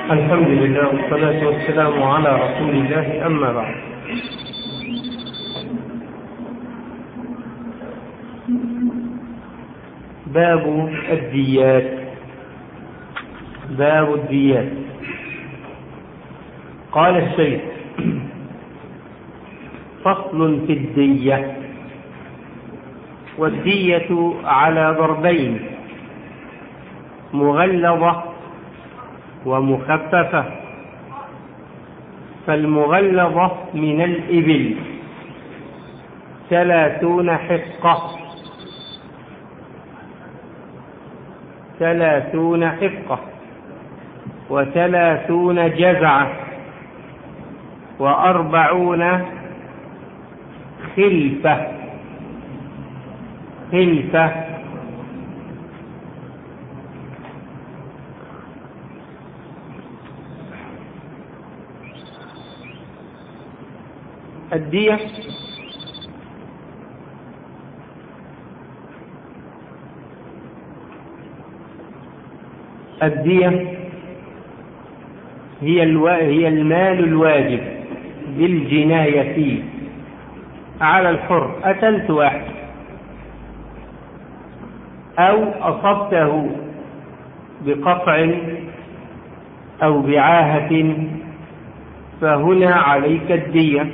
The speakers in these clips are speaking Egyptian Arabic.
الحمد لله والصلاة والسلام على رسول الله أما بعد باب الديات باب الديات قال الشيخ فصل في الدية والدية على ضربين مغلظة ومخففة فالمغلظة من الإبل ثلاثون حقة ثلاثون حقة وثلاثون جزعة وأربعون خلفة خلفة الدية الدية هي الو... هي المال الواجب بالجناية على الحر قتلت واحد أو أصبته بقطع أو بعاهة فهنا عليك الدية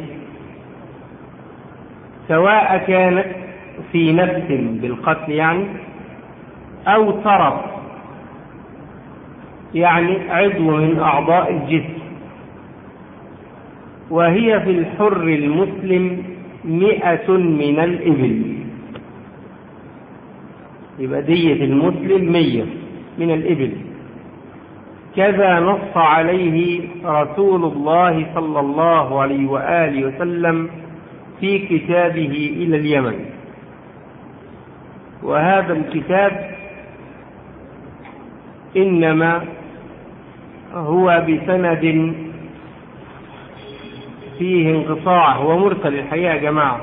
سواء كانت في نفس بالقتل يعني أو طرف يعني عضو من أعضاء الجسم وهي في الحر المسلم مئة من الإبل يبقى دية المسلم مية من الإبل كذا نص عليه رسول الله صلى الله عليه وآله وسلم في كتابه إلى اليمن وهذا الكتاب إنما هو بسند فيه انقطاع هو مرسل الحقيقة يا جماعة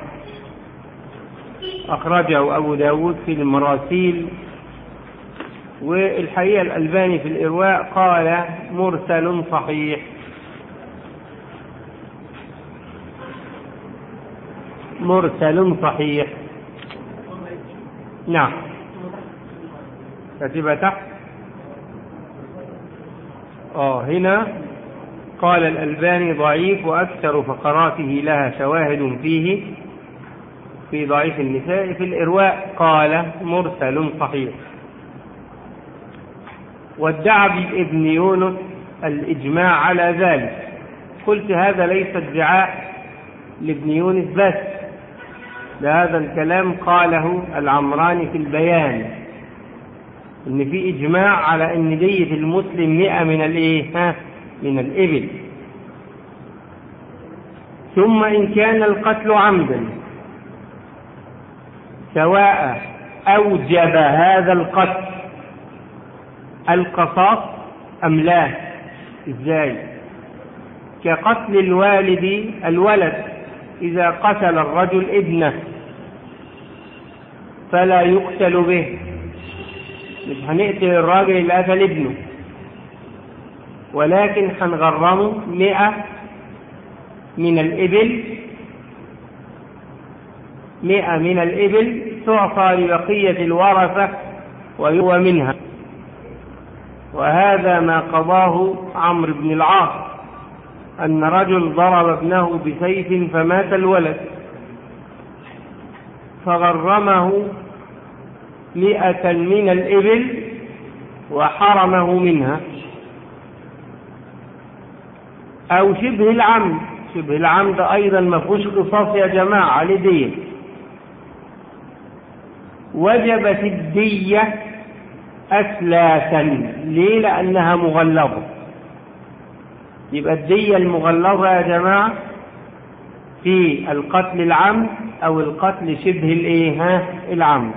أخرجه أبو داود في المراسيل والحقيقة الألباني في الإرواء قال مرسل صحيح مرسل صحيح نعم كتب تحت اه هنا قال الألباني ضعيف وأكثر فقراته لها شواهد فيه في ضعيف النساء في الإرواء قال مرسل صحيح وادعى ابن يونس الإجماع على ذلك قلت هذا ليس ادعاء لابن يونس بس هذا الكلام قاله العمراني في البيان ان في اجماع على ان دية المسلم مئة من الايه ها من الابل ثم ان كان القتل عمدا سواء اوجب هذا القتل القصاص ام لا ازاي كقتل الوالد الولد إذا قتل الرجل ابنه فلا يقتل به مش هنقتل الراجل اللي قتل ابنه ولكن هنغرمه مئة من الإبل مئة من الإبل تعطى لبقية الورثة وهو منها وهذا ما قضاه عمرو بن العاص أن رجل ضرب ابنه بسيف فمات الولد فغرمه مئة من الإبل وحرمه منها أو شبه العمد شبه العمد أيضا ما فيهوش قصاص يا جماعة عليه دية وجبت الدية أثلاثا ليه لأنها مغلظة يبقى الدية المغلظة يا جماعة في القتل العمد أو القتل شبه الإيه ها العمد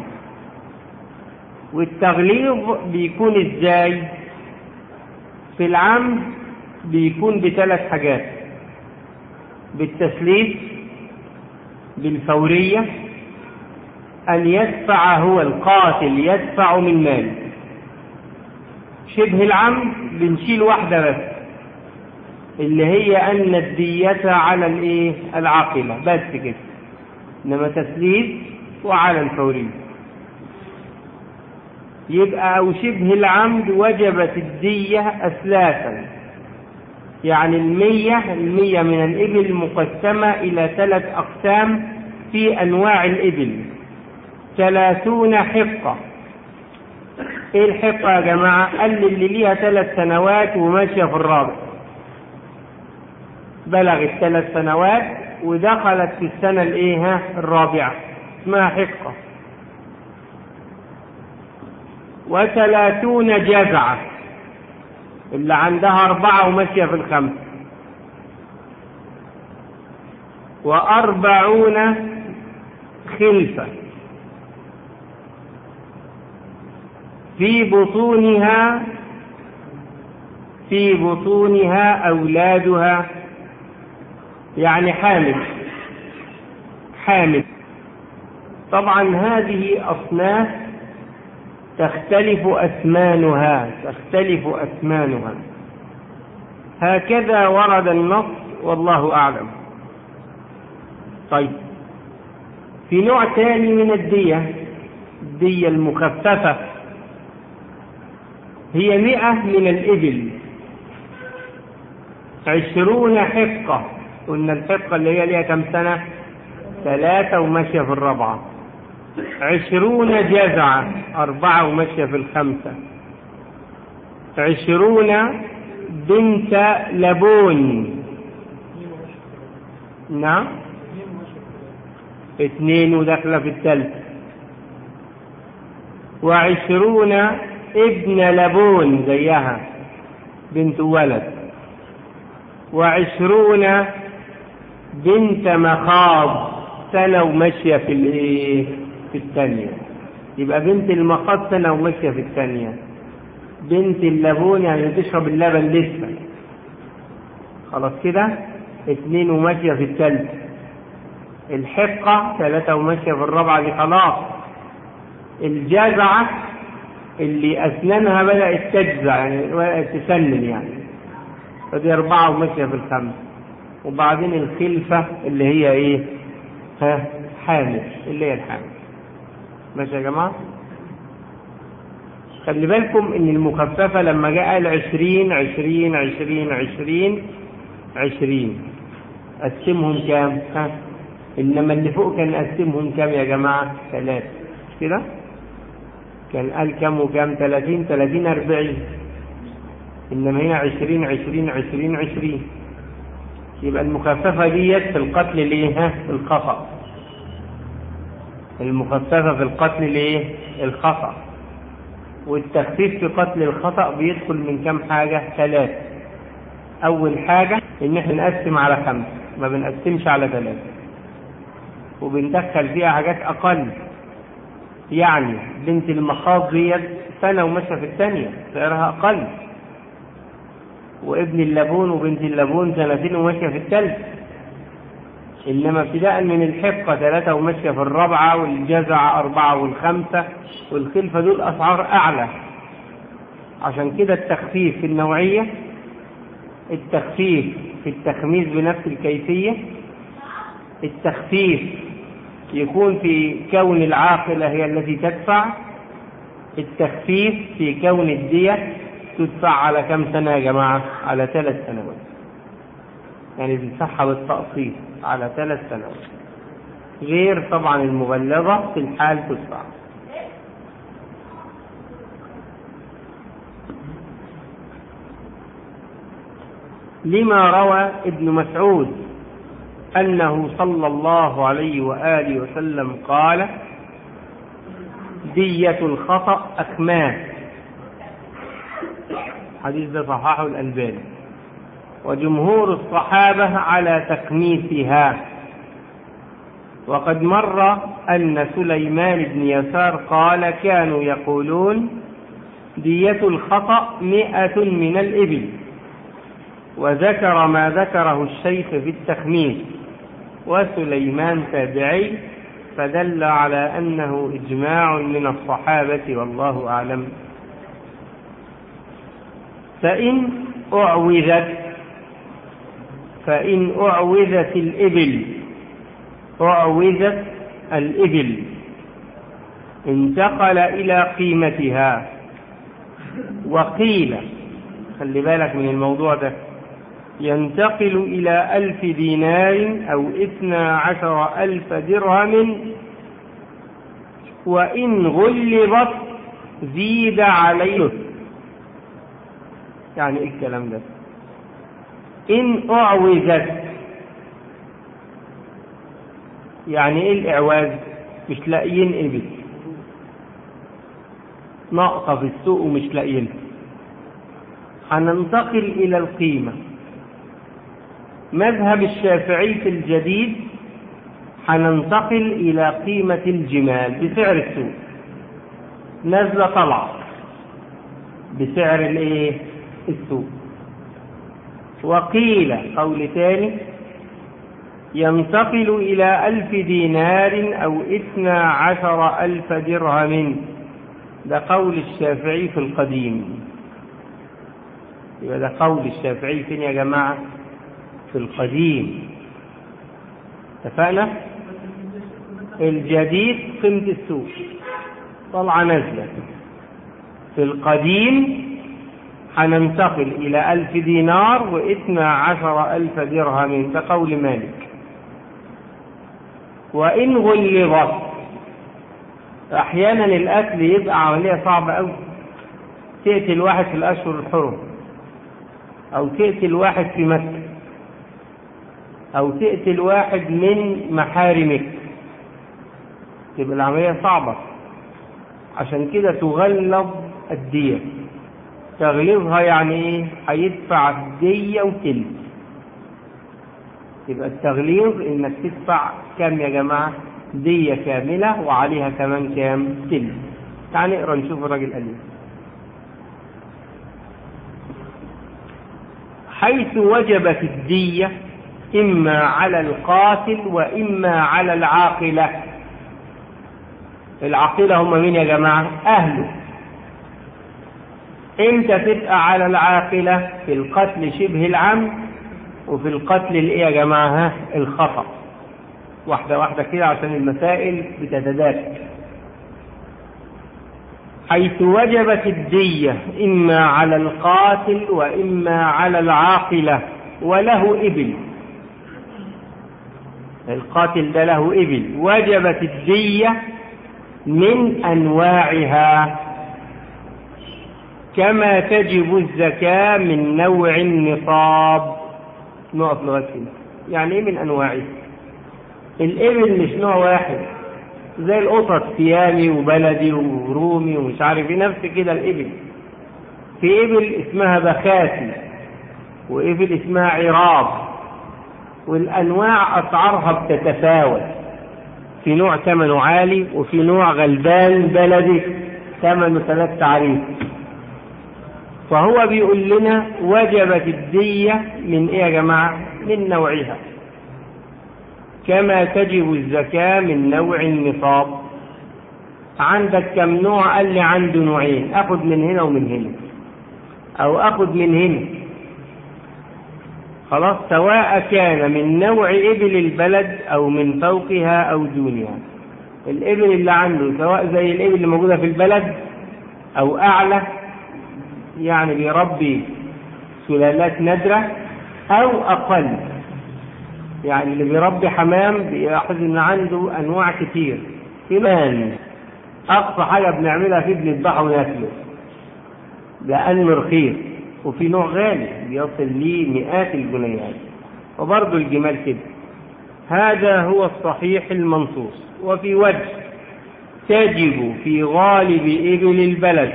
والتغليظ بيكون إزاي في العمد بيكون بثلاث حاجات بالتسليس بالفورية أن يدفع هو القاتل يدفع من ماله شبه العمد بنشيل واحدة بس اللي هي أن الدية على الإيه العاقلة بس كده إنما تسليس وعلى الفوري يبقى أو شبه العمد وجبت الدية أثلاثا يعني المية المية من الإبل مقسمة إلى ثلاث أقسام في أنواع الإبل ثلاثون حقة إيه الحقة يا جماعة؟ قال لي اللي ليها ثلاث سنوات وماشية في الرابع بلغت ثلاث سنوات ودخلت في السنة الإيه الرابعة اسمها حقة وثلاثون جزعة اللي عندها أربعة وماشية في الخمسة وأربعون خلفة في بطونها في بطونها أولادها يعني حامل حامل طبعا هذه أصناف تختلف أثمانها تختلف أثمانها هكذا ورد النص والله أعلم طيب في نوع ثاني من الدية الدية المخففة هي مئة من الإبل عشرون حقة قلنا الحقة اللي هي ليها كم سنة ثلاثة وماشية في الرابعة عشرون جزعة أربعة وماشية في الخمسة عشرون بنت لبون نعم اثنين وداخلة في الثالثة وعشرون ابن لبون زيها بنت ولد وعشرون بنت مخاض سنة وماشية في الايه في الثانية يبقى بنت المخاض سنة وماشية في الثانية بنت اللبون يعني تشرب اللبن لسه خلاص كده اثنين وماشية في الثالثة الحقة ثلاثة وماشية في الرابعة دي خلاص الجزعة اللي أسنانها بدأت تجزع يعني بدأت تسنن يعني فدي أربعة وماشية في الخمس وبعدين الخلفة اللي هي إيه؟ ها حامل اللي هي الحامل ماشي يا جماعة؟ خلي بالكم إن المخففة لما جاء قال عشرين عشرين عشرين عشرين عشرين قسمهم كام؟ ها؟ إنما اللي فوق كان قسمهم كام يا جماعة؟ ثلاثة مش كده؟ كان قال كم وكم ثلاثين ثلاثين أربعين إنما هنا عشرين عشرين عشرين عشرين يبقى المخففة ديت في القتل ليه ها الخطأ المخففة في القتل ليه الخطأ والتخفيف في قتل الخطأ بيدخل من كم حاجة ثلاثة أول حاجة إن احنا نقسم على خمسة ما بنقسمش على ثلاثة وبندخل فيها حاجات أقل يعني بنت المخاض ديت سنة وماشية في الثانية سعرها أقل وابن اللبون وبنت اللبون سنتين وماشية في الثالثة إنما ابتداء من الحقة ثلاثة وماشية في الرابعة والجزع أربعة والخمسة والخلفة دول أسعار أعلى عشان كده التخفيف في النوعية التخفيف في التخميس بنفس الكيفية التخفيف يكون في كون العاقلة هي التي تدفع التخفيف في كون الدية تدفع على كم سنة يا جماعة على ثلاث سنوات يعني بنصحها بالتقسيط على ثلاث سنوات غير طبعا المبلغة في الحال تدفع لما روى ابن مسعود أنه صلى الله عليه وآله وسلم قال دية الخطأ أكمام حديث ده صححه الألباني وجمهور الصحابة على تكميسها وقد مر أن سليمان بن يسار قال كانوا يقولون دية الخطأ مئة من الإبل وذكر ما ذكره الشيخ في التخميس وسليمان تابعي فدل على أنه إجماع من الصحابة والله أعلم فإن أعوذت فإن أعوذت الإبل أعوذت الإبل انتقل إلى قيمتها وقيل خلي بالك من الموضوع ده ينتقل إلى ألف دينار أو اثنا عشر ألف درهم وإن غلظت زيد عليه يعني ايه الكلام ده إن أعوزت يعني ايه الإعواز مش لاقيين إبل ناقصة في السوق ومش لاقيينها هننتقل إلى القيمة مذهب الشافعي في الجديد هننتقل إلى قيمة الجمال بسعر السوق نزلة طلع بسعر الايه السوق وقيل قول ثاني ينتقل إلى ألف دينار أو إثنى عشر ألف درهم ده قول الشافعي في القديم يبقى ده قول الشافعي فين يا جماعة في القديم اتفقنا الجديد قيمة السوق طلعة نزلة في القديم هننتقل إلى ألف دينار واثنى عشر ألف درهم ده قول مالك وإن غلظت أحيانا الأكل يبقى عملية صعبة أوي تقتل واحد في الأشهر الحرم أو تقتل واحد في مكة أو تقتل واحد من محارمك تبقى العملية صعبة عشان كده تغلظ الدية تغلظها يعني ايه هيدفع الدية وتلت يبقى التغليظ انك تدفع كام يا جماعة دية كاملة وعليها كمان كام تلت تعال نقرا نشوف الراجل قال ايه حيث وجبت الدية إما على القاتل وإما على العاقلة العاقلة هم مين يا جماعة أهله امتى تبقى على العاقلة في القتل شبه العمد وفي القتل الايه يا جماعة الخطأ واحدة واحدة كده عشان المسائل بتتداخل حيث وجبت الدية إما على القاتل وإما على العاقلة وله إبل القاتل ده له إبل وجبت الدية من أنواعها كما تجب الزكاة من نوع النصاب نقف لغاية هنا يعني ايه من أنواعه الإبل مش نوع واحد زي القطط سيامي وبلدي ورومي ومش عارف ايه نفس كده الإبل في إبل اسمها بخاسي وإبل اسمها عراض والأنواع أسعارها بتتفاوت في نوع ثمنه عالي وفي نوع غلبان بلدي ثمنه ثلاث تعريف فهو بيقول لنا وجبت الدية من ايه يا جماعة من نوعها كما تجب الزكاة من نوع النصاب عندك كم نوع قال لي عنده نوعين اخذ من هنا ومن هنا او اخذ من هنا خلاص سواء كان من نوع ابل البلد او من فوقها او دونها الابل اللي عنده سواء زي الابل اللي موجودة في البلد او اعلى يعني بيربي سلالات نادرة أو أقل يعني اللي بيربي حمام بيلاحظ إن عنده أنواع كتير كمان أقصى حاجة بنعملها فيه بنذبحه وناكله لأنه رخيص وفي نوع غالي بيصل ليه مئات الجنيهات وبرضه الجمال كده هذا هو الصحيح المنصوص وفي وجه تجب في غالب إبل البلد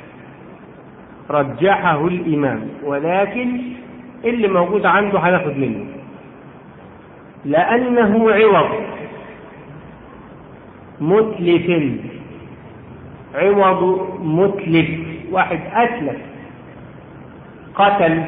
رجحه الإمام ولكن اللي موجود عنده هناخد منه لأنه عوض متلف عوض متلف واحد أتلف قتل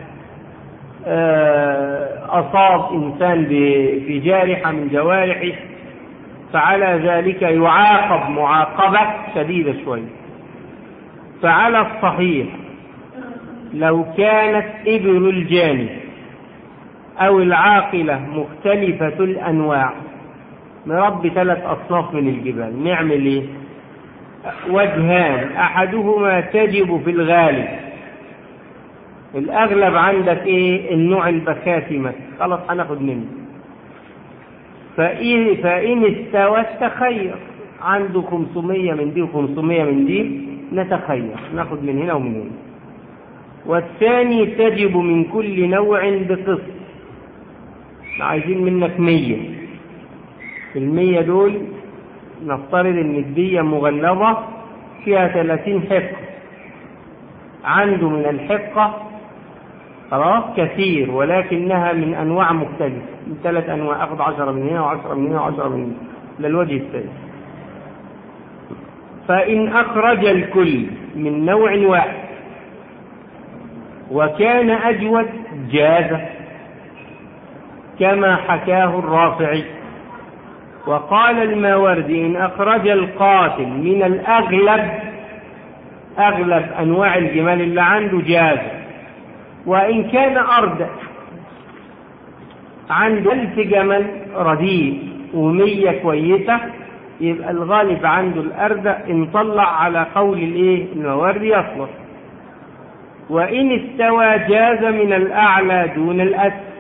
أصاب إنسان في جارحة من جوارحه فعلى ذلك يعاقب معاقبة شديدة شوية فعلى الصحيح لو كانت إبل الجاني أو العاقلة مختلفة الأنواع نربي ثلاث أصناف من الجبال نعمل إيه وجهان أحدهما تجب في الغالب الأغلب عندك إيه النوع البكاتي مثلا خلاص هناخد منه فإن, فإن استوى تخير عنده 500 من دي و500 من دي نتخير ناخد من هنا ومن هنا والثاني تجب من كل نوع بقسط عايزين منك مية في المية دول نفترض ان الدية مغلظة فيها ثلاثين حقة عنده من الحقة خلاص كثير ولكنها من انواع مختلفة من ثلاث انواع اخذ عشرة من هنا وعشرة من هنا وعشرة من هنا للوجه الثالث فإن أخرج الكل من نوع واحد وكان أجود جاز كما حكاه الرافعي وقال الماوردي إن أخرج القاتل من الأغلب أغلب أنواع الجمال اللي عنده جاز وإن كان أردى عنده ألف جمل رديء ومية كويسة يبقى الغالب عنده الأردى إن طلع على قول الإيه الماوردي يصلح وإن استوى جاز من الأعلى دون الأسفل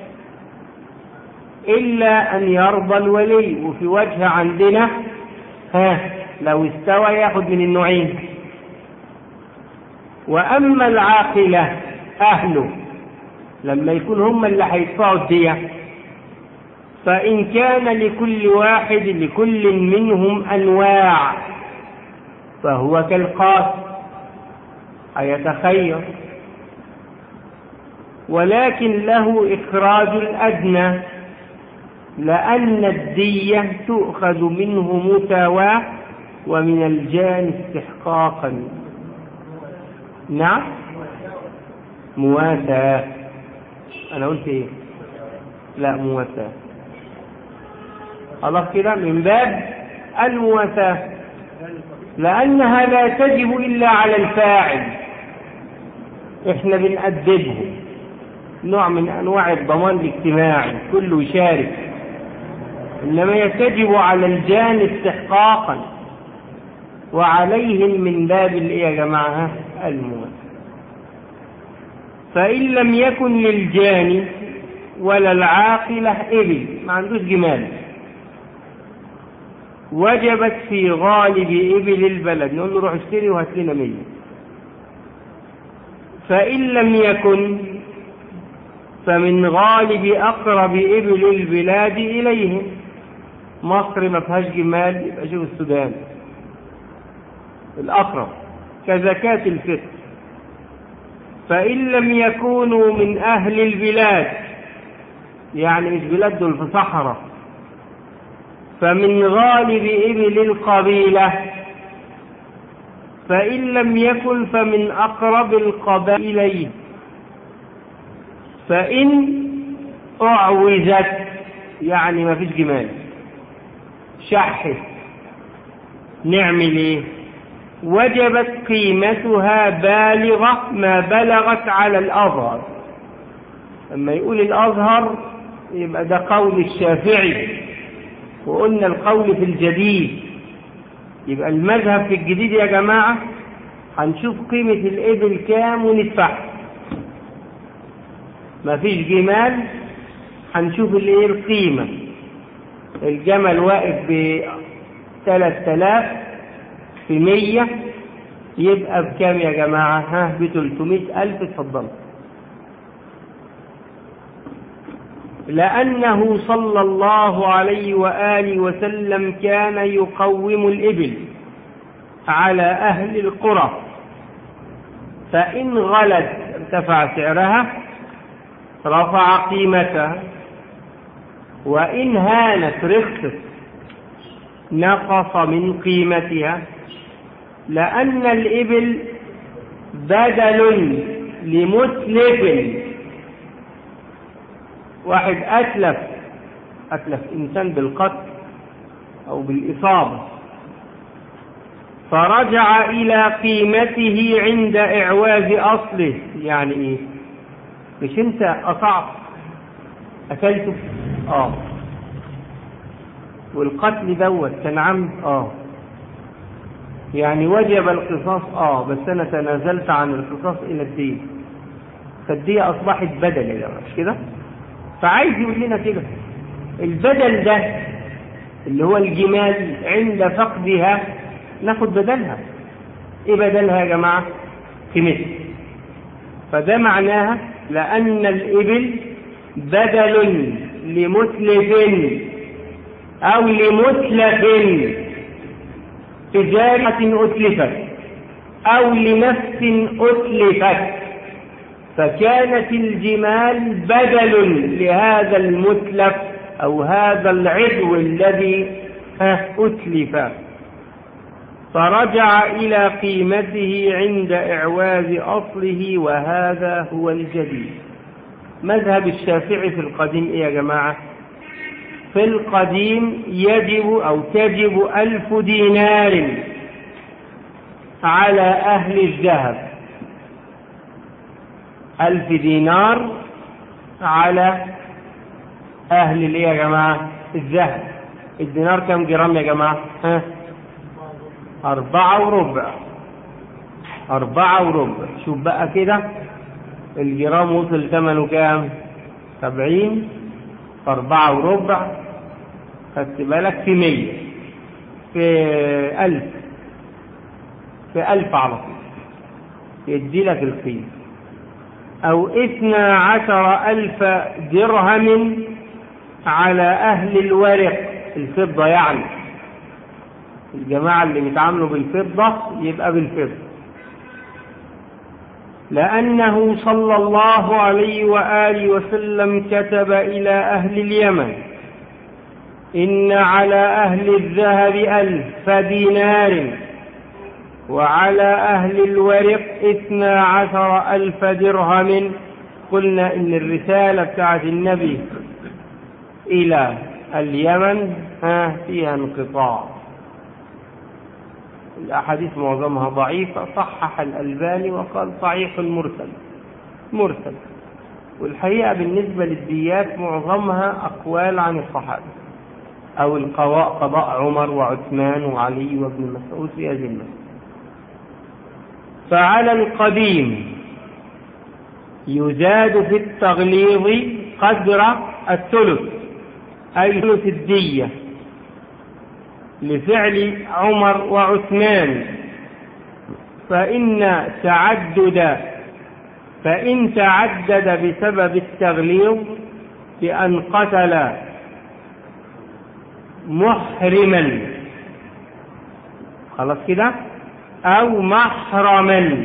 إلا أن يرضى الولي وفي وجه عندنا ها لو استوى ياخد من النوعين وأما العاقلة أهله لما يكون هم اللي هيدفعوا الدية فإن كان لكل واحد لكل منهم أنواع فهو كالقاسم أيتخير ولكن له إخراج الأدنى لأن الدية تؤخذ منه مساواة ومن الجان استحقاقا نعم مواساة أنا قلت إيه لا مواساة خلاص كده من باب المواساة لأنها لا تجب إلا على الفاعل إحنا بنأدبه نوع من أنواع الضمان الاجتماعي كله يشارك إنما يتجب على الجان استحقاقا وعليهم من باب الايه يا جماعة الموت فإن لم يكن للجان ولا العاقلة إبل ما عندوش جمال وجبت في غالب إبل البلد نقول له روح اشتري وهات لنا مية فإن لم يكن فمن غالب أقرب إبل البلاد إليهم مصر ما فيهاش جمال يبقى شوف السودان الأقرب كزكاة الفطر فإن لم يكونوا من أهل البلاد يعني مش بلاد دول في صحراء فمن غالب إبل القبيلة فإن لم يكن فمن أقرب القبائل إليه فإن أعوزت يعني ما فيش جمال شحت نعمل ايه وجبت قيمتها بالغة ما بلغت على الأظهر لما يقول الأظهر يبقى ده قول الشافعي وقلنا القول في الجديد يبقى المذهب في الجديد يا جماعة هنشوف قيمة الإبل كام وندفعها مفيش جمال هنشوف الايه القيمة الجمل واقف ب 3000 في 100 يبقى بكام يا جماعة ها ب 300000 اتفضلوا لأنه صلى الله عليه وآله وسلم كان يقوم الإبل على أهل القرى فإن غلت ارتفع سعرها رفع قيمتها وإن هانت رخصت نقص من قيمتها لأن الإبل بدل لمتلف واحد أتلف أتلف إنسان بالقتل أو بالإصابة فرجع إلى قيمته عند إعواز أصله يعني إيه مش أنت قطعت قتلته اه والقتل دوت كان عمد اه يعني وجب القصاص اه بس انا تنازلت عن القصاص الى الدين فالدية اصبحت بدل يا مش كده فعايز يقول لنا كده البدل ده اللي هو الجمال عند فقدها ناخد بدلها ايه بدلها يا جماعة في مثل فده معناها لأن الإبل بدل لمتلف أو لمتلف تجارة أتلفت أو لنفس أتلفت فكانت الجمال بدل لهذا المتلف أو هذا العضو الذي أتلف فرجع إلى قيمته عند إعواز أصله وهذا هو الجديد مذهب الشافعي في القديم إيه يا جماعة في القديم يجب أو تجب ألف دينار على أهل الذهب ألف دينار على أهل الإيه يا جماعة الذهب الدينار كم جرام يا جماعة ها أربعة وربع أربعة وربع شوف بقى كده الجرام وصل ثمنه كام سبعين في أربعة وربع خدت بالك في مية في ألف في ألف على طول يدي لك القيمة أو اثنا عشر ألف درهم على أهل الورق الفضة يعني الجماعة اللي بيتعاملوا بالفضة يبقى بالفضة لأنه صلى الله عليه وآله وسلم كتب إلى أهل اليمن إن على أهل الذهب ألف دينار وعلى أهل الورق اثنا عشر ألف درهم قلنا إن الرسالة بتاعت النبي إلى اليمن ها فيها انقطاع الأحاديث معظمها ضعيفة صحح الألباني وقال صحيح مرسل مرسل والحقيقة بالنسبة للديات معظمها أقوال عن الصحابة أو القضاء قضاء عمر وعثمان وعلي وابن مسعود في هذه المسألة فعلى القديم يزاد في التغليظ قدر الثلث أي ثلث الدية لفعل عمر وعثمان فإن تعدد فإن تعدد بسبب التغليظ بأن قتل محرما خلاص كده أو محرما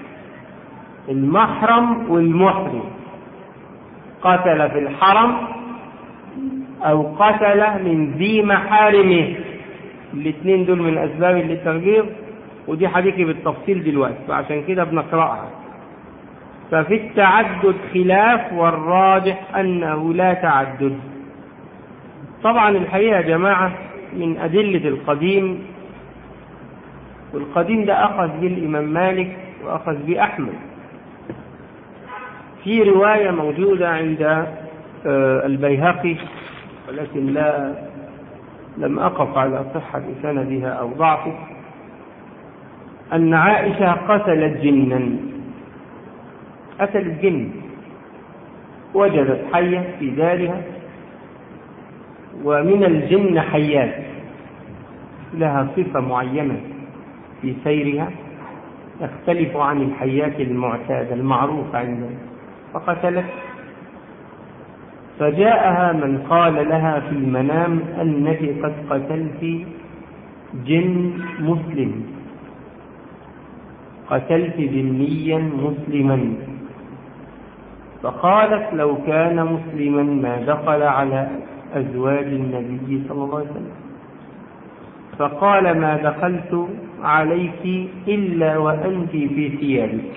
المحرم والمحرم قتل في الحرم أو قتل من ذي محارمه الاثنين دول من أسباب للتغيير ودي حديثي بالتفصيل دلوقتي فعشان كده بنقرأها ففي التعدد خلاف والراجح أنه لا تعدد طبعا الحقيقة يا جماعة من أدلة القديم والقديم ده أخذ به الإمام مالك وأخذ به أحمد في رواية موجودة عند البيهقي ولكن لا لم أقف على صحة سندها أو ضعفه أن عائشة قتلت جنا قتلت جن وجدت حية في دارها ومن الجن حيات لها صفة معينة في سيرها تختلف عن الحيات المعتادة المعروفة عندنا فقتلت فجاءها من قال لها في المنام أنك قد قتلت جن مسلم قتلت جنيا مسلما فقالت لو كان مسلما ما دخل على أزواج النبي صلى الله عليه وسلم فقال ما دخلت عليك إلا وأنت في ثيابك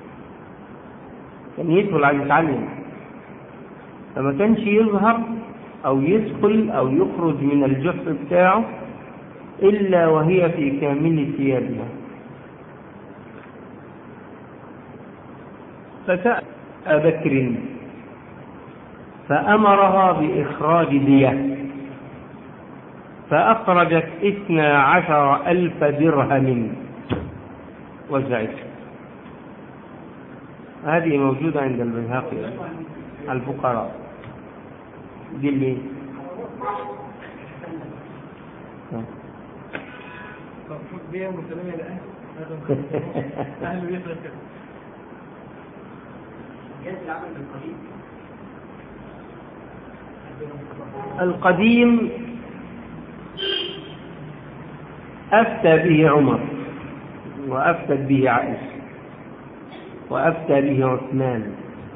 كان يدخل على يتعلم فما كانش يظهر أو يدخل أو يخرج من الجحر بتاعه إلا وهي في كامل ثيابها فسأل بكر فأمرها بإخراج دية فأخرجت اثنا عشر ألف درهم وزعت هذه موجودة عند البيهقي الفقراء دي اللي بيها مسلمة لأهل أهل بيتنا كده القديم أفتى به عمر وأفتت به عائشة وأفتى به عثمان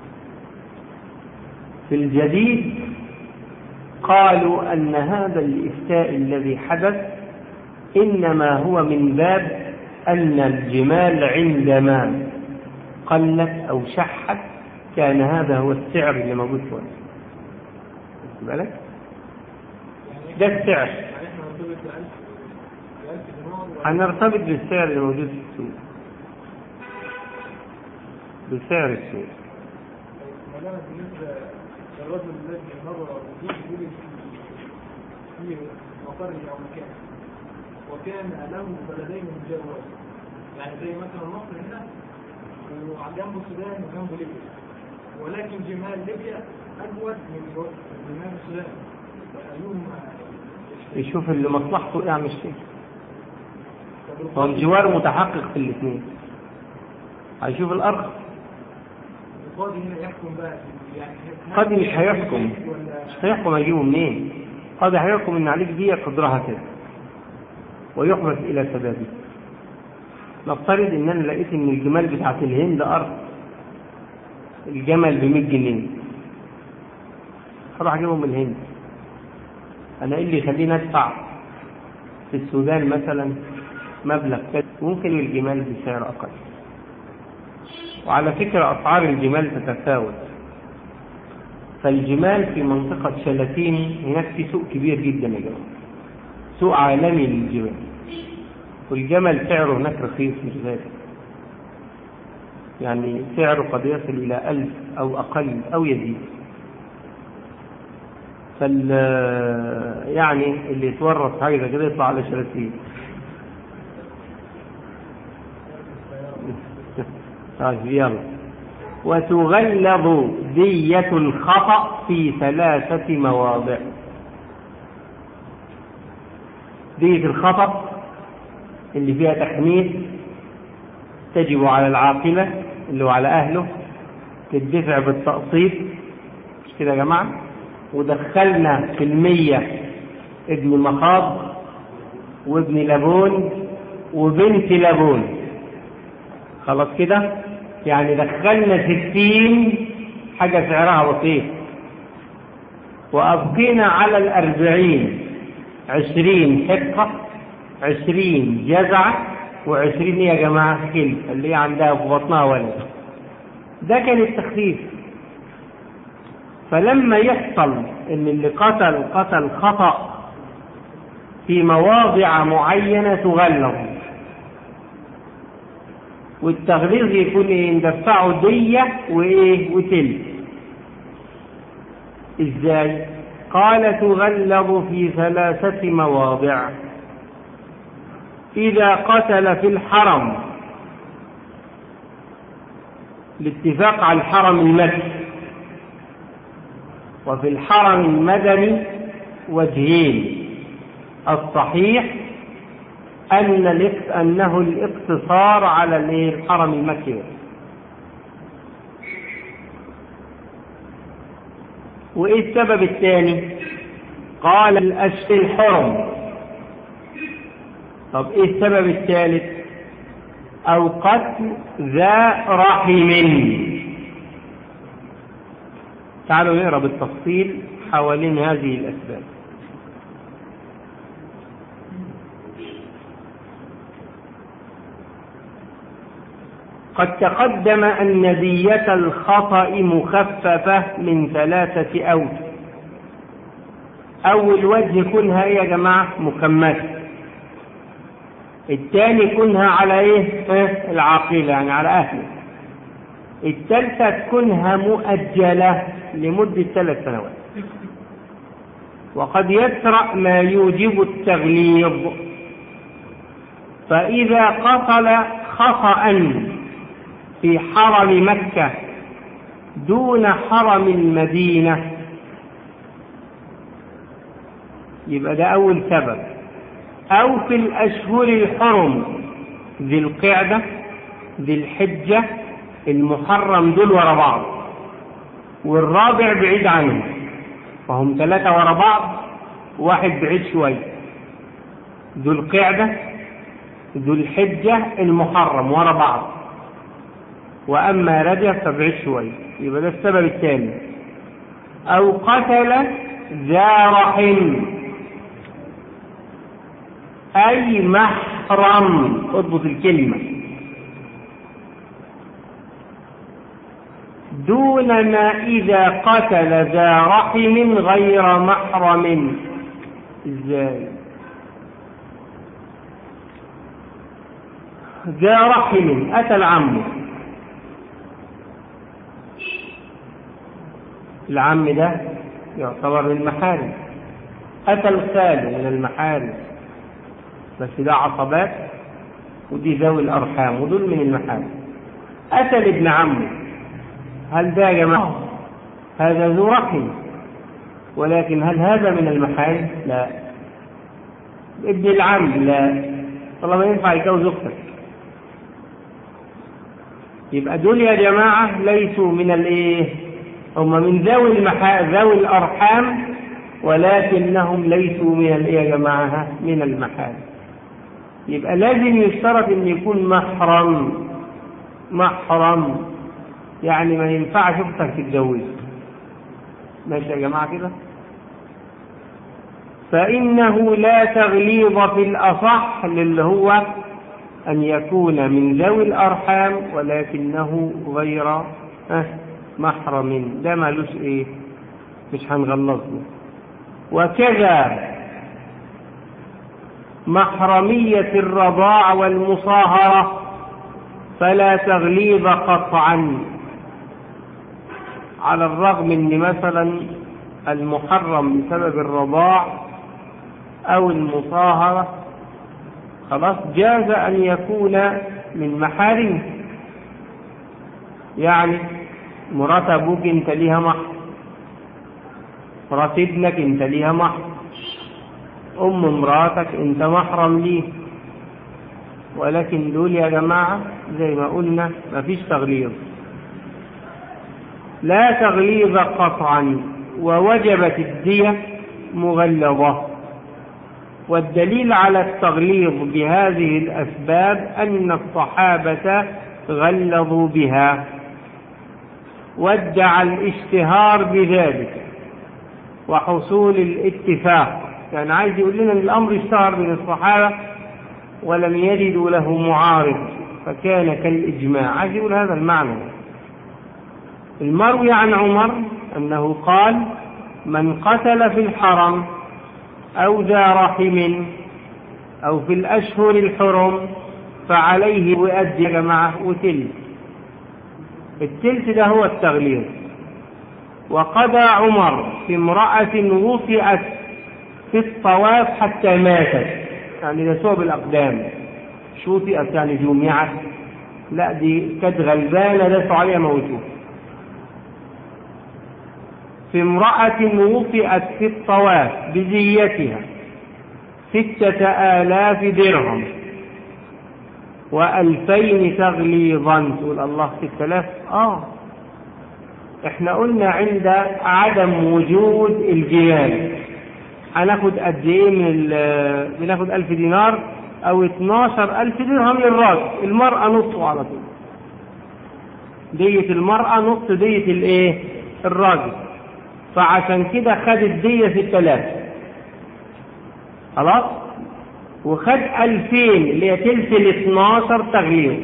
في الجديد قالوا أن هذا الإفتاء الذي حدث إنما هو من باب أن الجمال عندما قلت أو شحت كان هذا هو السعر اللي موجود في الوقت. خد بالك ده السعر يعني احنا مرتبط بألف بألف دينار هنرتبط بالسعر اللي موجود في السوق بسعر السوق مولانا بالنسبة للرجل الذي نظر وجود يقول في مقر أو مكان وكان له بلدين مجاورات يعني زي مثلا مصر هنا وجنبه السودان وجنبه ليبيا ولكن جمال ليبيا أجود من جمال السودان فأيهما يشوف اللي مصلحته يعمل شيء طب هو الجوار متحقق في الاثنين هيشوف الأرخص القاضي هنا يحكم بقى يعني القاضي مش هيحكم ولا مش هيحكم هيجيبه منين القاضي هيحكم ان عليك دي قدرها كده ويحبس الى سببه نفترض ان انا لقيت ان الجمال بتاعت الهند ارض الجمل ب 100 جنيه هروح اجيبهم من الهند انا ايه اللي يخليني ادفع في السودان مثلا مبلغ كذا ممكن الجمال بسعر اقل وعلى فكره اسعار الجمال تتفاوت فالجمال في منطقة شلاتين هناك في سوق كبير جدا يا جماعة سوق عالمي للجمال والجمل سعره هناك رخيص مش غالي يعني سعره قد يصل إلى ألف أو أقل أو يزيد فال يعني اللي يتورط حاجة زي كده يطلع على شلاتين طيب يلا وتغلظ دية الخطأ في ثلاثة مواضع دية الخطأ اللي فيها تحميل تجب على العاقلة اللي هو على أهله تدفع بالتقسيط مش كده يا جماعة ودخلنا في المية ابن مخاض وابن لبون وبنت لبون خلاص كده يعني دخلنا ستين حاجة سعرها بسيط وأبقينا على الأربعين عشرين حقة عشرين جزعة وعشرين يا جماعة كلب اللي هي عندها في بطنها ولد ده كان التخفيف فلما يحصل ان اللي قتل قتل خطأ في مواضع معينة تغلظ والتغليظ يكون ايه ندفعه دية وايه وتلت ازاي قال تغلظ في ثلاثة مواضع إذا قتل في الحرم الاتفاق على الحرم المكي وفي الحرم المدني وجهين الصحيح أن الاق- أنه الاقتصار على الإيه؟ الحرم المكي بس. وإيه السبب الثاني؟ قال الأشهر الحرم طب إيه السبب الثالث؟ أو قتل ذا رحم تعالوا نقرا بالتفصيل حوالين هذه الأسباب قد تقدم أن دية الخطأ مخففة من ثلاثة أوجه أول وجه كونها إيه يا جماعة مكملة الثاني كونها على إيه ها؟ العاقلة يعني على أهله الثالثة تكونها مؤجلة لمدة ثلاث سنوات وقد يسرع ما يوجب التغليظ فإذا قتل خطأ في حرم مكة دون حرم المدينة يبقى ده أول سبب أو في الأشهر الحرم ذي القعدة ذي الحجة المحرم دول ورا بعض والرابع بعيد عنهم فهم ثلاثة ورا بعض واحد بعيد شوية ذو القعدة ذو الحجة المحرم ورا بعض وأما رجب فبعيد شوية يبقى ده السبب الثاني أو قتل ذا رحم أي محرم اضبط الكلمة دون ما إذا قتل ذا رحم غير محرم ازاي ذا رحم أتى العم العم ده يعتبر من المحارم أتى الخال من المحارم بس ده عصبات ودي ذوي الأرحام ودول من المحارم أتى لابن عمه هل ده يا جماعة هذا ذو رحم ولكن هل هذا من المحارم لا ابن العم لا والله ما ينفع يتجوز اختك يبقى دول يا جماعة ليسوا من الايه هم من ذوي المحا... ذوي الأرحام ولكنهم ليسوا من الايه يا جماعة من المحارم يبقى لازم يشترط ان يكون محرم محرم يعني ما ينفعش اختك تتجوز ماشي يا جماعة كده فإنه لا تغليظ في الأصح اللي هو أن يكون من ذوي الأرحام ولكنه غير محرم ده مالوش إيه مش هنغلظه وكذا محرمية الرضاع والمصاهرة فلا تغليظ قطعا على الرغم ان مثلا المحرم بسبب الرضاع او المصاهرة خلاص جاز ان يكون من محارم يعني مرات ابوك انت ليها محر مرات ابنك انت ليها محر ام مراتك انت محرم ليه ولكن دول يا جماعة زي ما قلنا مفيش تغليظ لا تغليظ قطعا ووجبت الدية مغلظة والدليل على التغليظ بهذه الأسباب أن الصحابة غلظوا بها وادعى الاشتهار بذلك وحصول الاتفاق يعني عايز يقول لنا ان الامر اشتهر بين الصحابه ولم يجدوا له معارض فكان كالاجماع عايز يقول هذا المعنى المروي عن عمر انه قال من قتل في الحرم او ذا رحم او في الاشهر الحرم فعليه يؤدي يا جماعه وتلت التلت ده هو التغليظ وقضى عمر في امرأة وطئت في الطواف حتى ماتت يعني ده ثوب الأقدام شو وطئت يعني جمعت لا دي كانت غلبانة داسوا عليها موتوه في امرأة وطئت في الطواف بزيتها ستة آلاف درهم وألفين تغليظا تقول الله ستة آلاف آه احنا قلنا عند عدم وجود الجيال هناخد قد ايه من بناخد ألف دينار أو 12 ألف درهم للراجل المرأة نصه على طول دية المرأة نص دية الايه الراجل فعشان كده خد الدية في الثلاثة خلاص وخد ألفين اللي هي تلت ال 12 تغليظ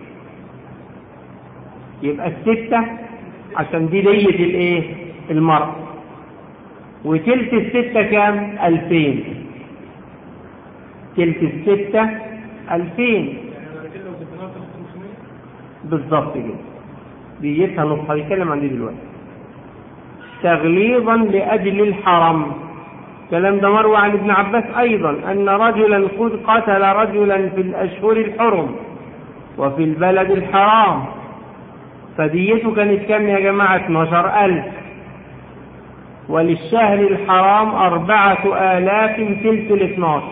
يبقى الستة عشان دي دية الايه المرأة وتلت الستة كام ألفين تلت الستة ألفين بالظبط كده ديتها نص هنتكلم عن دي دلوقتي تغليظا لأجل الحرم كلام ده مروى عن ابن عباس أيضا أن رجلا قد قتل رجلا في الأشهر الحرم وفي البلد الحرام فديته كانت كم يا جماعة 12 ألف وللشهر الحرام أربعة آلاف تلت الاثناشر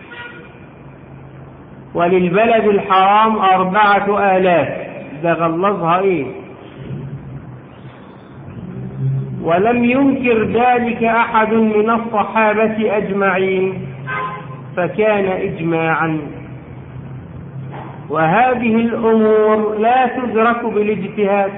وللبلد الحرام أربعة آلاف ده غلظها إيه ولم ينكر ذلك أحد من الصحابة أجمعين فكان إجماعا وهذه الأمور لا تدرك بالاجتهاد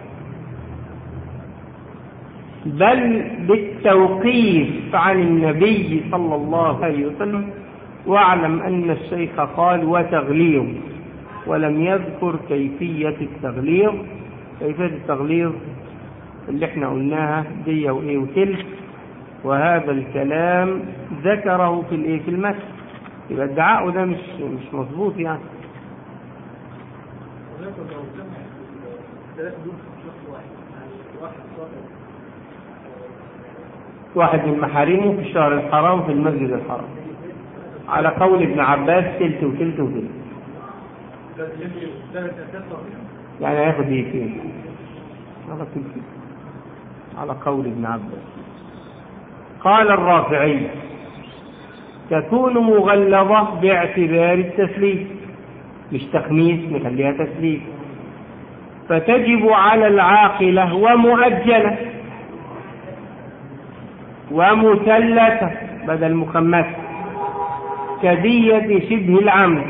بل بالتوقيف عن النبي صلى الله عليه وسلم واعلم أن الشيخ قال وتغليظ ولم يذكر كيفية التغليظ كيفية التغليظ اللي احنا قلناها دي وايه وتلك وهذا الكلام ذكره في الايه في المتن يبقى ادعاءه ده مش مش مظبوط يعني وذلك لو جمع الثلاثة دول في شخص واحد يعني واحد صاحب واحد من محارمه في الشهر الحرام في المسجد الحرام على قول ابن عباس تلت وتلت وتلت ثلاث يمشي ثلاث أساس يعني هياخد دقيقتين على تلت على قول ابن عباس قال الرافعي تكون مغلظة باعتبار التسليم مش تخميس نخليها تسليم فتجب على العاقلة ومؤجلة ومثلثة بدل مخمسة كدية شبه العمد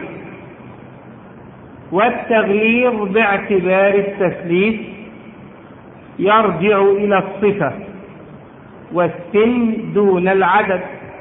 والتغليظ باعتبار التسليس يرجع إلى الصفة والسن دون العدد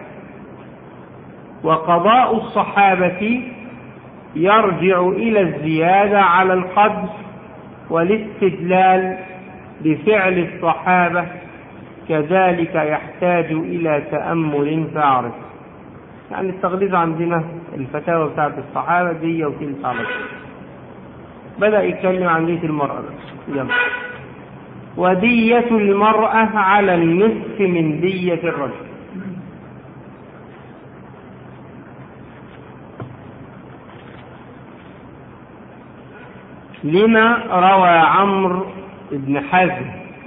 وقضاء الصحابة يرجع إلى الزيادة على القدر والاستدلال بفعل الصحابة كذلك يحتاج إلى تأمل فاعرف يعني التغليظ عندنا الفتاوى بتاعت الصحابة دي وتلك على طول بدأ يتكلم عن دية المرأة بس يلا ودية المرأة على النصف من دية الرجل لما روى عمرو بن حزم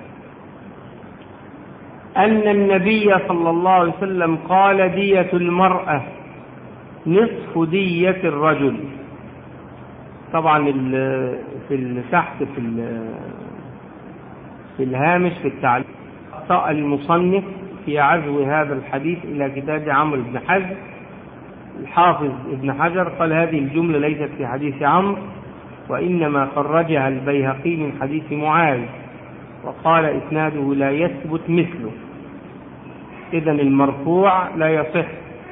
أن النبي صلى الله عليه وسلم قال دية المرأة نصف دية الرجل طبعا ال- في ال- تحت في ال- في الهامش في التعليق أخطأ المصنف في عزو هذا الحديث إلى كتاب عمرو بن حزم الحافظ ابن حجر قال هذه الجملة ليست في حديث عمرو وإنما خرجها البيهقي من حديث معاذ وقال إسناده لا يثبت مثله إذا المرفوع لا يصح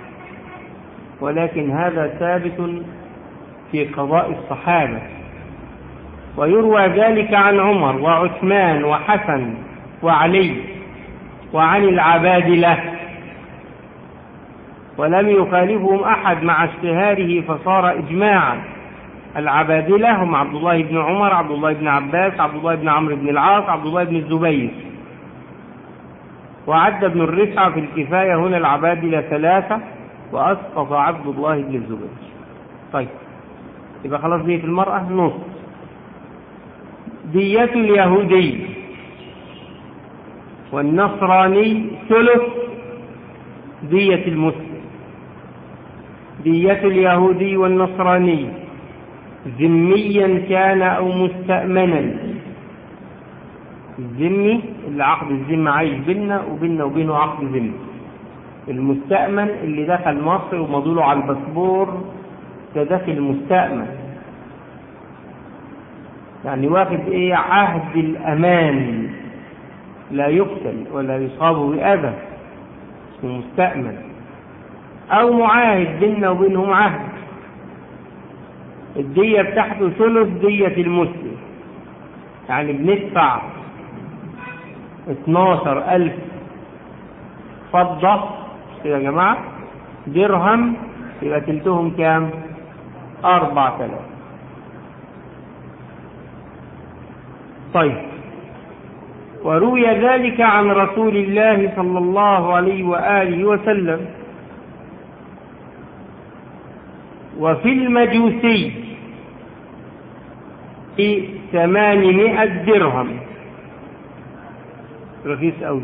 ولكن هذا ثابت في قضاء الصحابة ويروى ذلك عن عمر وعثمان وحسن وعلي وعن العبادلة ولم يخالفهم أحد مع اشتهاره فصار إجماعا العبادلة هم عبد الله بن عمر عبد الله بن عباس عبد الله بن عمرو بن العاص عبد الله بن الزبير وعد ابن الرفعة في الكفاية هنا العبادلة ثلاثة وأسقط عبد الله بن الزبير طيب يبقى خلاص دية المرأة نص دية اليهودي والنصراني ثلث دية المسلم دية اليهودي والنصراني ذميا كان أو مستأمنا الذمي اللي عقد الذمة عايش بينا وبيننا وبينه عقد ذمة المستأمن اللي دخل مصر ومضوله على الباسبور ده داخل مستأمن يعني واخد ايه عهد الأمان لا يقتل ولا يصاب بأذى اسمه مستأمن أو معاهد بيننا وبينهم عهد الدية بتاعته ثلث دية المسلم يعني بندفع 12 ألف فضة كده يا جماعة درهم يبقى تلتهم كام؟ أربعة آلاف طيب وروي ذلك عن رسول الله صلى الله عليه وآله وسلم وفي المجوسي في ثمانمائة درهم رخيص أوي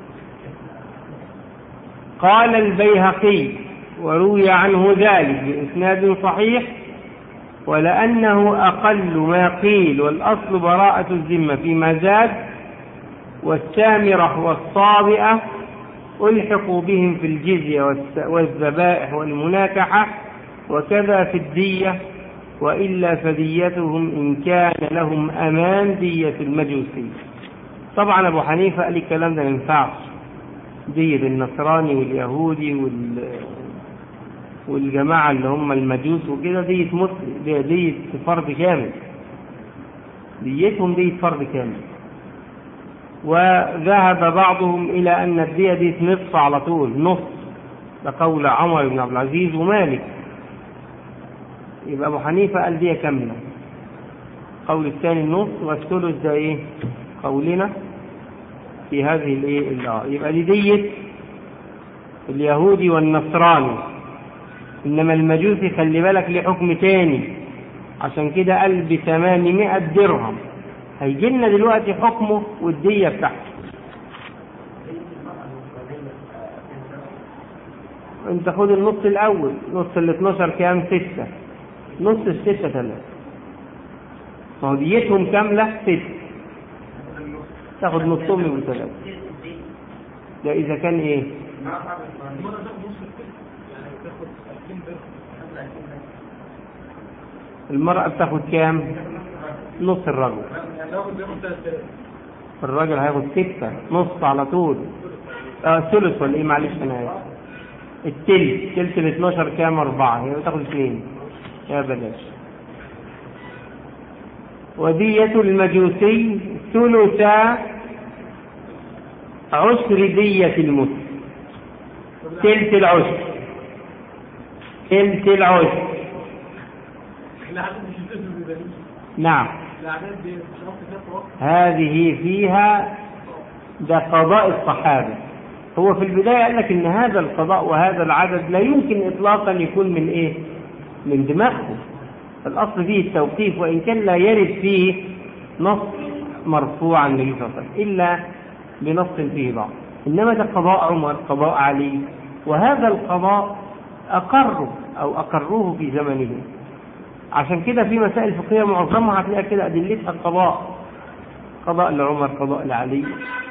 قال البيهقي وروي عنه ذلك بإسناد صحيح ولأنه أقل ما قيل والأصل براءة الذمة فيما زاد والسامرة والصابئة ألحقوا بهم في الجزية والذبائح والمناكحة وكذا في الدية وإلا فديتهم إن كان لهم أمان دية المجوسي طبعا أبو حنيفة قال الكلام ده ما ينفعش دية النصراني واليهودي وال والجماعة اللي هم المجوس وكده دية مسلم دية فرد كامل ديتهم دية فرد كامل وذهب بعضهم إلى أن الدية دي نصف على طول نص ده قول عمر بن عبد العزيز ومالك يبقى أبو حنيفة قال دية كاملة قول الثاني النص والثلث ده إيه قولنا في هذه الإيه يبقى دي دية اليهودي والنصراني إنما المجوسي خلي بالك ليه حكم تاني عشان كده قال بثمانمائة درهم هيجي لنا دلوقتي حكمه والدية بتاعته انت خد النص الاول نص ال 12 كام ستة نص الستة ثلاثة ما هو ديتهم كاملة ستة تاخد نصهم من ثلاثة ده اذا كان ايه المرأة بتاخد كام نص الرجل الراجل هياخد ستة نص على طول اه ثلث ولا ايه معلش انا اسف التلت تلت ال 12 كام أربعة هي بتاخد اثنين يا بلاش ودية المجوسي ثلثا عشر دية المسلم تلت العشر تلت العشر نعم هذه فيها ده قضاء الصحابة هو في البداية قال لك ان هذا القضاء وهذا العدد لا يمكن اطلاقا يكون من ايه من دماغه الاصل فيه التوقيف وان كان لا يرد فيه نص مرفوع عن النبي صلى الله عليه وسلم الا بنص فيه بعض انما ده قضاء عمر قضاء علي وهذا القضاء اقره او اقروه في زمنه عشان كده في مسائل فقهيه معظمها هتلاقي كده ادلتها القضاء قضاء لعمر قضاء لعلي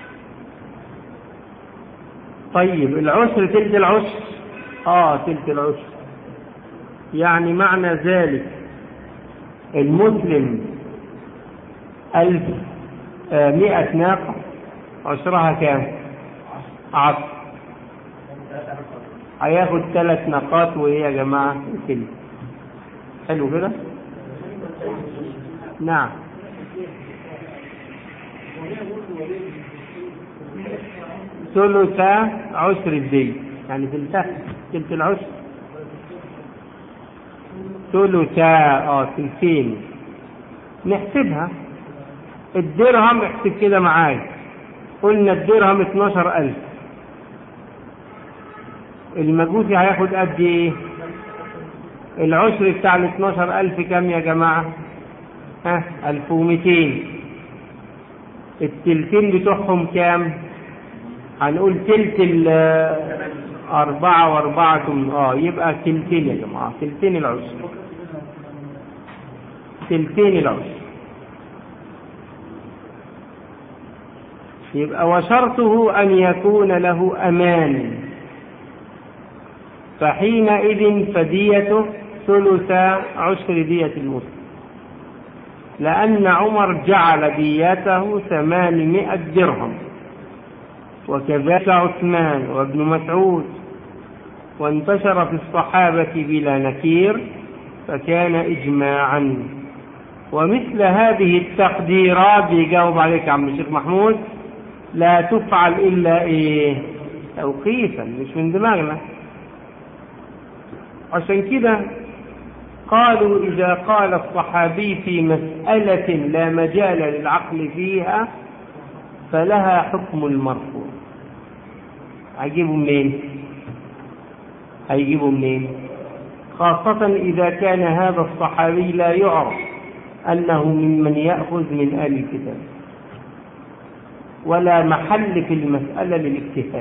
طيب العسر تلت العسر اه تلت العسر يعني معنى ذلك المسلم ألف آه مئة ناقة عشرها كام عشر هياخد ثلاث نقاط وهي يا جماعة تلت حلو كده نعم ثلث عشر الدين يعني تلتها تلت العشر ثلثا اه تلتين نحسبها الدرهم احسب كده معايا قلنا الدرهم 12000 المجوسي هياخد قد ايه العشر بتاع ال 12000 كام يا جماعة ها 1200 التلتين بتوعهم كام هنقول تلت ال أربعة وأربعة اه يبقى تلتين يا جماعة تلتين العشر تلتين العشر يبقى وشرطه أن يكون له أمان فحينئذ فديته ثلث عشر دية المسلم لأن عمر جعل ديته ثمانمائة درهم وكذلك عثمان وابن مسعود وانتشر في الصحابة بلا نكير فكان إجماعا ومثل هذه التقديرات بيجاوب عليك عم الشيخ محمود لا تفعل إلا إيه توقيفا مش من دماغنا عشان كده قالوا إذا قال الصحابي في مسألة لا مجال للعقل فيها فلها حكم المرفوع هيجيبوا منين هيجيبوا منين خاصة إذا كان هذا الصحابي لا يعرف أنه ممن يأخذ من آل الكتاب ولا محل في المسألة للاجتهاد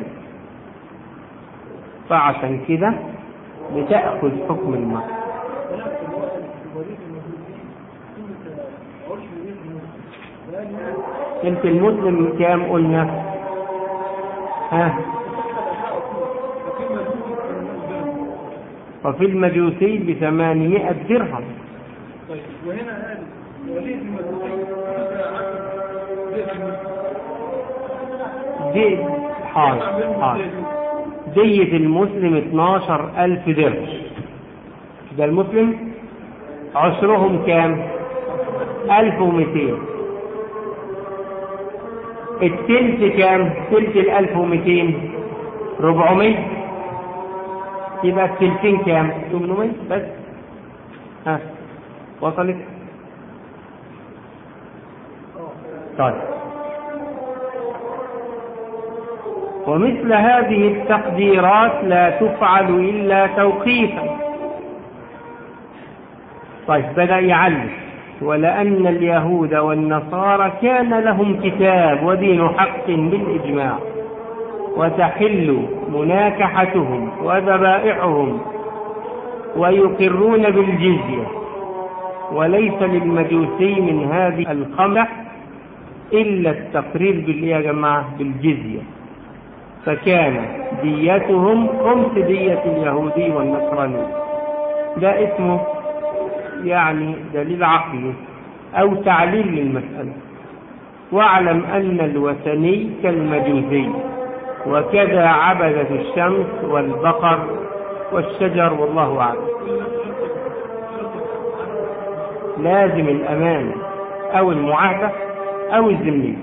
فعشان كده بتأخذ حكم المرفوع انت المسلم كام قلنا ها وفي المجوسي بثمانمائة درهم طيب وهنا قال وليه المدرسين دي حاضر حاضر دية المسلم 12 ألف درهم ده المسلم عشرهم كام 1200 التلت كام تلت ال 1200 400 يبقى التلتين كام 800 بس ها وصلت طيب ومثل هذه التقديرات لا تفعل إلا توقيفا طيب بدأ يعلم ولأن اليهود والنصارى كان لهم كتاب ودين حق بالإجماع وتحل مناكحتهم وذبائحهم ويقرون بالجزية وليس للمجوسي من هذه الخمسة إلا التقرير بالإيه يا جماعة بالجزية فكان ديتهم خمس دية اليهودي والنصراني ده اسمه يعني دليل عقلي أو تعليل للمسألة واعلم أن الوثني كالمجوسي وكذا عبدة الشمس والبقر والشجر والله أعلم لازم الأمانة أو المعاهدة أو الذمية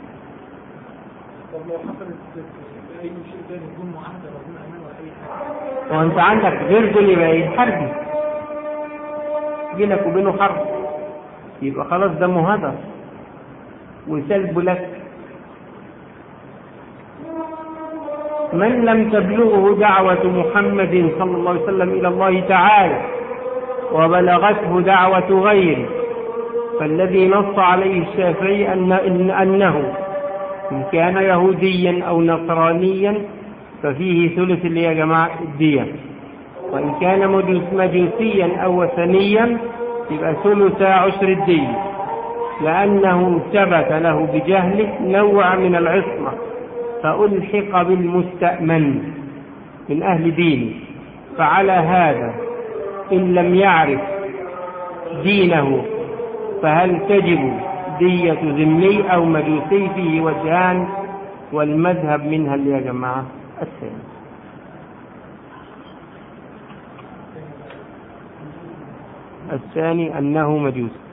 طب لو حصلت اي شيء تاني يكون معاهده او يكون امان ولا اي حاجه وأنت عندك غير دول يبقى إيه حربي بينك وبينه حرب يبقى خلاص ده مهدر وسلب لك من لم تبلغه دعوة محمد صلى الله عليه وسلم إلى الله تعالى وبلغته دعوة غيره فالذي نص عليه الشافعي أن إن أنه إن كان يهوديا أو نصرانيا ففيه ثلث اللي يا جماعة الدية وإن كان مجوس مجوسيا أو وثنيا يبقى ثلث عشر الدية لأنه ثبت له بجهله نوع من العصمة فألحق بالمستأمن من أهل دينه فعلى هذا إن لم يعرف دينه فهل تجب دية ذمي أو مجوسي فيه وجهان والمذهب منها اللي يا جماعة الثاني الثاني أنه مجوسي